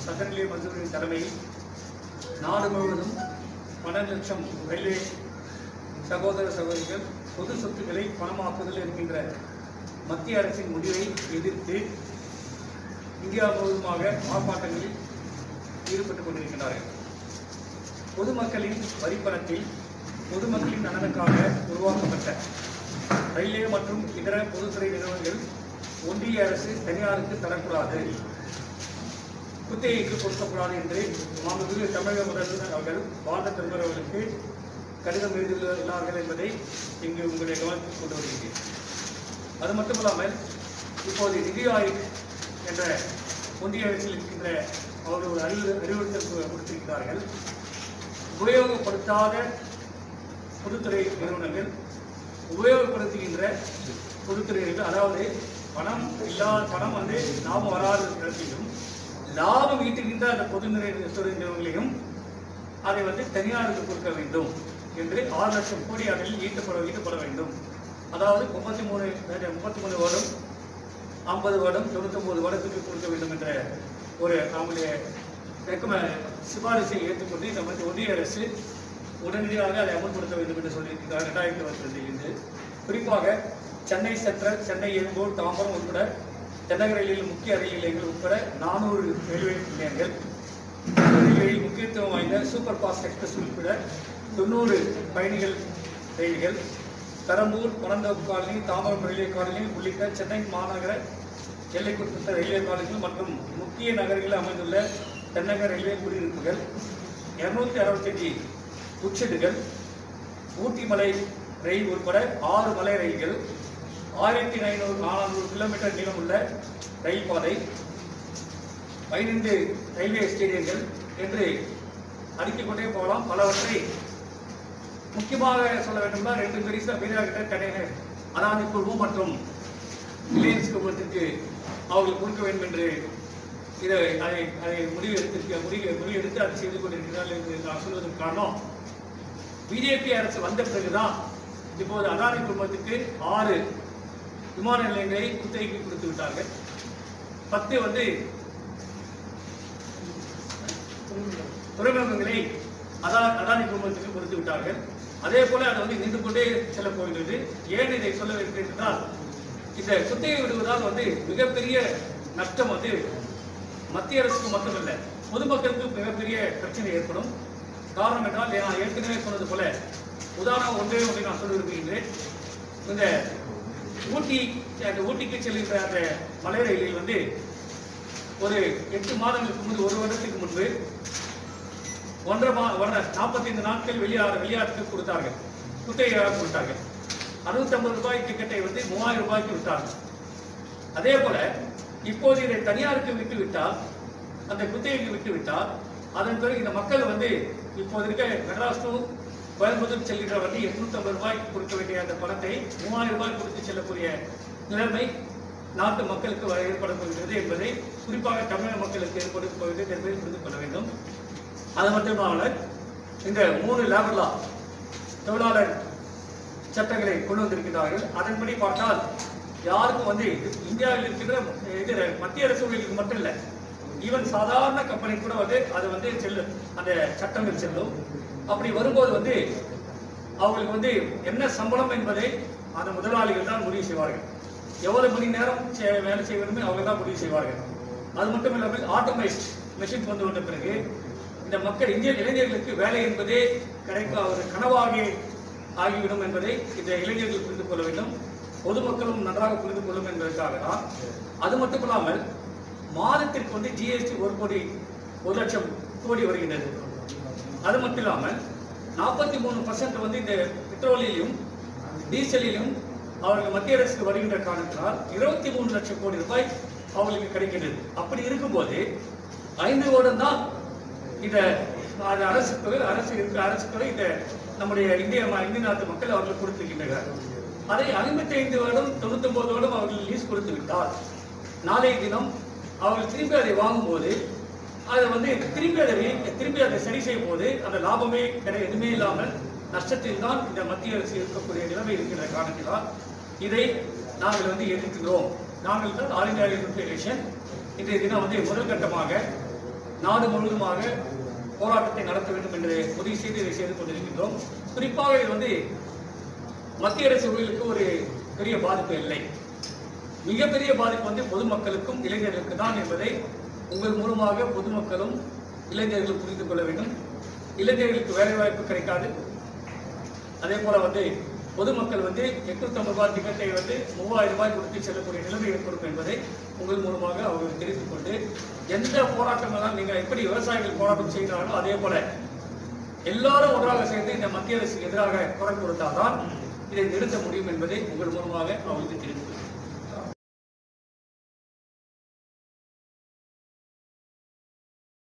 சதநிலை மசூரின் தலைமையில் நாடு முழுவதும் பன்னெண்டு லட்சம் ரயில்வே சகோதர சகோதரிகள் பொது சொத்துக்களை பணமாக்குதல் என்கின்ற மத்திய அரசின் முடிவை எதிர்த்து இந்தியா முழுவதுமாக ஆர்ப்பாட்டங்களில் ஈடுபட்டுக் கொண்டிருக்கிறார்கள் பொதுமக்களின் வரிப்பணத்தில் பொதுமக்களின் நலனுக்காக உருவாக்கப்பட்ட ரயில்வே மற்றும் இதர பொதுத்துறை நிறுவனங்கள் ஒன்றிய அரசு தனியாருக்கு தரக்கூடாது குத்தகைக்கு கொடுக்கக்கூடாது என்று மாண்புமிகு தமிழக முதல்வர் அவர்கள் பாரத பிரதமர் அவர்களுக்கு கடிதம் எழுதியுள்ளார்கள் என்பதை இங்கு உங்களுடைய கவனத்தில் கொண்டு வருகிறேன் அது மட்டுமல்லாமல் இப்போது நிதி ஆயோக் என்ற ஒன்றிய அரசில் இருக்கின்ற அவர் ஒரு அறிவு அறிவுறுத்தல் கொ- கொடுத்திருக்கிறார்கள் உபயோகப்படுத்தாத பொதுத்துறை நிறுவனங்கள் உபயோகப்படுத்துகின்ற பொதுத்துறை நிறுவனங்கள் அதாவது பணம் இல்லாத பணம் வந்து லாபம் வராத இடத்திலும் லாபம் ஈட்டுகின்ற அந்த பொது நிறை- துறை நிறுவனங்களையும் அதை வந்து தனியாருக்கு கொடுக்க வேண்டும் என்று ஆறு லட்சம் கோடி அதில் ஈட்டப்பட ஈட்டப்பட வேண்டும் அதாவது முப்பத்தி மூணு முப்பத்தி மூணு வருடம் ஐம்பது வருடம் தொண்ணூத்தொம்பது வருடத்துக்கு கொடுக்க வேண்டும் என்ற ஒரு அவங்களுடைய ரெக்கம சிபாரிசை ஏற்றுக்கொண்டு இந்த மாதிரி ஒன்றிய அரசு உடனடியாக அதை அமல்படுத்த வேண்டும் என்று சொல்லியிருக்கிறார் ரெண்டாயிரத்தி இருபத்தி ரெண்டிலிருந்து குறிப்பாக சென்னை சென்ட்ரல் சென்னை எழும்பூர் தாம்பரம் உட்பட தென்னக ரயிலில் முக்கிய ரயில் நிலையங்கள் உட்பட நானூறு ரயில்வே நிலையங்கள் ரயில்வேயில் முக்கியத்துவம் வாய்ந்த சூப்பர் ஃபாஸ்ட் எக்ஸ்பிரஸ் உட்பட தொண்ணூறு பயணிகள் ரயில்கள் Perambur Panandoppu colony Tambaram railway colony உள்ளிட்ட சென்னை மாநகர எல்லைக்குட்பட்ட ரயில்வே காலனிகள் மற்றும் முக்கிய நகரங்களில் அமைந்துள்ள தென்னக ரயில்வே குடியிருப்புகள் இருநூத்தி அறுபத்தஞ்சு உட்செட்டுகள் ஊட்டி மலை ரயில் உட்பட ஆறு மலை ரயில்கள் ஆயிரத்தி ஐநூறு நானூறு கிலோமீட்டர் நீளமுள்ள ரயில் பாதை பதினைந்து ரயில்வே ஸ்டேடியங்கள் என்று அடுக்கிக் கொண்டே போகலாம் பலவற்றை முக்கியமாக சொல்ல வேண்டும்னா ரெண்டு பெரிசா பெரியாகிட்ட கடையினர் அதானி குழுமம் மற்றும் ரிலையன்ஸ் குழுமத்திற்கு அவர்கள் கொடுக்க வேண்டும் என்று இதை அதை அதை முடிவு எடுத்திருக்க முடிவு முடிவு எடுத்து அதை செய்து கொண்டிருக்கிறார்கள் என்று நான் சொல்வதற்கு காரணம் பிஜேபி அரசு வந்த பிறகுதான் இப்போது அதானி குழுமத்துக்கு ஆறு விமான நிலையங்களை குத்தகைக்கு கொடுத்து விட்டார்கள் பத்து வந்து துறைமுகங்களை அதா அதானி குழுமத்துக்கு கொடுத்து விட்டார்கள் அதே போல அது வந்து நின்று கொண்டே செல்ல போகிறது ஏன் இதை சொல்ல வேண்டும் என்றால் இந்த குத்தகை விடுவதால் வந்து மிகப்பெரிய நஷ்டம் வந்து மத்திய அரசுக்கு மட்டுமல்ல பொதுமக்களுக்கு மிகப்பெரிய பிரச்சனை ஏற்படும் காரணம் என்றால் நான் ஏற்கனவே சொன்னது போல உதாரணம் ஒன்றே ஒன்றை நான் சொல்ல விரும்புகின்றேன் இந்த ஊட்டி அந்த ஊட்டிக்கு செல்கின்ற அந்த மலை ரயிலில் வந்து ஒரு எட்டு மாதங்களுக்கு முன்பு ஒரு வருடத்துக்கு முன்பு ஒன்றரை மா ஒன்றரை நாற்பத்தைந்து நாட்கள் வெளியாட வெளியாட்டுக்கு கொடுத்தார்கள் குத்தகையாக கொடுத்தார்கள் அறுநூத்தம்பது ரூபாய் டிக்கெட்டை வந்து மூவாயிரம் ரூபாய்க்கு விட்டார்கள் அதே போல இப்போது இதை தனியாருக்கு விட்டு விட்டால் அந்த குத்தகைக்கு விட்டு விட்டால் அதன் பிறகு இந்த மக்கள் வந்து இப்போது இருக்க மெட்ராஸ் டு கோயம்புத்தூர் செல்கின்ற வந்து எட்நூத்தி ரூபாய்க்கு கொடுக்க வேண்டிய அந்த பணத்தை மூவாயிரம் ரூபாய் கொடுத்து செல்லக்கூடிய நிலைமை நாட்டு மக்களுக்கு வ- ஏற்பட போகிறது என்பதை குறிப்பாக தமிழக மக்களுக்கு ஏற்பட போகிறது என்பதை புரிந்து கொள்ள வேண்டும் அது மட்டுமல்லாமல் இந்த மூணு லேபர் லா தொழிலாளர் சட்டங்களை கொண்டு வந்திருக்கிறார்கள் அதன்படி பார்த்தால் யாருக்கும் வந்து இந்தியாவில் இருக்கின்ற இது மத்திய அரசு ஊழியர்களுக்கு மட்டும் இல்லை ஈவன் சாதாரண கம்பெனி கூட வந்து அது வந்து செல்லும் அந்த சட்டங்கள் செல்லும் அப்படி வரும்போது வந்து அவங்களுக்கு வந்து என்ன சம்பளம் என்பதை அந்த முதலாளிகள் தான் முடிவு செய்வார்கள் எவ்வளவு மணி நேரம் செ- வேலை செய்ய வேண்டுமே அவங்க தான் முடிவு செய்வார்கள் அது மட்டும் இல்லாமல் ஆட்டோமைஸ்ட் மெஷின் வந்து வந்த பிறகு இந்த மக்கள் இந்திய இளைஞர்களுக்கு வேலை என்பதே கிடைக்க ஒரு கனவாக ஆகிவிடும் என்பதை இந்த இளைஞர்கள் புரிந்து கொள்ள வேண்டும் பொதுமக்களும் நன்றாக புரிந்து கொள்ளும் என்பதற்காக தான் அது மட்டும் இல்லாமல் மாதத்திற்கு வந்து ஜிஎஸ்டி ஒரு கோடி ஒரு லட்சம் கோடி வருகின்றது அது மட்டும் இல்லாமல் நாற்பத்தி மூணு பர்சன்ட் வந்து இந்த பெட்ரோலிலும் டீசலிலும் அவர்கள் மத்திய அரசுக்கு வருகின்ற காரணத்தினால் இருபத்தி மூணு லட்சம் கோடி ரூபாய் அவர்களுக்கு கிடைக்கின்றது அப்படி இருக்கும்போது ஐந்து வருடம் தான் இந்த அது அரசு தொகை அரசு இருக்கிற அரசு தொகை இந்த நம்முடைய இந்திய ம- இந்திய நாட்டு மக்கள் அவர்கள் கொடுத்திருக்கின்றனர் அதை ஐம்பத்தி ஐந்து வருடம் தொண்ணூத்தி ஒன்பது வருடம் அவர்கள் லீஸ் கொடுத்து விட்டால் நாளைய தினம் அவர்கள் திரும்பி அதை வாங்கும்போது அதை வந்து திரும்பி அதை வி- திரும்பி அதை சரி செய்யும் போது அந்த லாபமே கிடை எதுவுமே இல்லாமல் நஷ்டத்தில் தான் இந்த மத்திய அரசு இருக்கக்கூடிய நிலைமை இருக்கின்ற காரணத்தினால் இதை நாங்கள் வந்து எதிர்க்கிறோம் நாங்கள் தான் ஆல் இந்தியா யூனியன் ஃபெடரேஷன் இன்றைய தினம் வந்து முதல் கட்டமாக நாடு முழுவதுமாக போராட்டத்தை நடத்த வேண்டும் என்று முடிவு செய்து இதை செய்து கொண்டிருக்கின்றோம் குறிப்பாக இது வந்து மத்திய அரசு ஊழியர்களுக்கு ஒரு பெரிய பாதிப்பு இல்லை மிகப்பெரிய பாதிப்பு வந்து பொதுமக்களுக்கும் இளைஞர்களுக்கு தான் என்பதை உங்கள் மூலமாக பொதுமக்களும் இளைஞர்களும் புரிந்து கொள்ள வேண்டும் இளைஞர்களுக்கு வேலை வாய்ப்பு கிடைக்காது அதே போல வந்து பொதுமக்கள் வந்து எட்நூத்தி ஐம்பது ரூபாய் டிக்கெட்டை வந்து மூவாயிரம் ரூபாய் கொடுத்து செல்லக்கூடிய நிலைமை ஏற்படும் என்பதை உங்கள் மூலமாக அவர்கள் தெரிவித்துக் கொண்டு எந்த போராட்டங்களால் நீங்கள் எப்படி விவசாயிகள் போராட்டம் செய்கிறார்களோ அதே போல எல்லாரும் ஒன்றாக சேர்ந்து இந்த மத்திய அரசுக்கு எதிராக குரல் கொடுத்தால்தான் இதை நிறுத்த முடியும் என்பதை உங்கள் மூலமாக அவர்களுக்கு தெரிவித்துக் கொள்கிறேன்.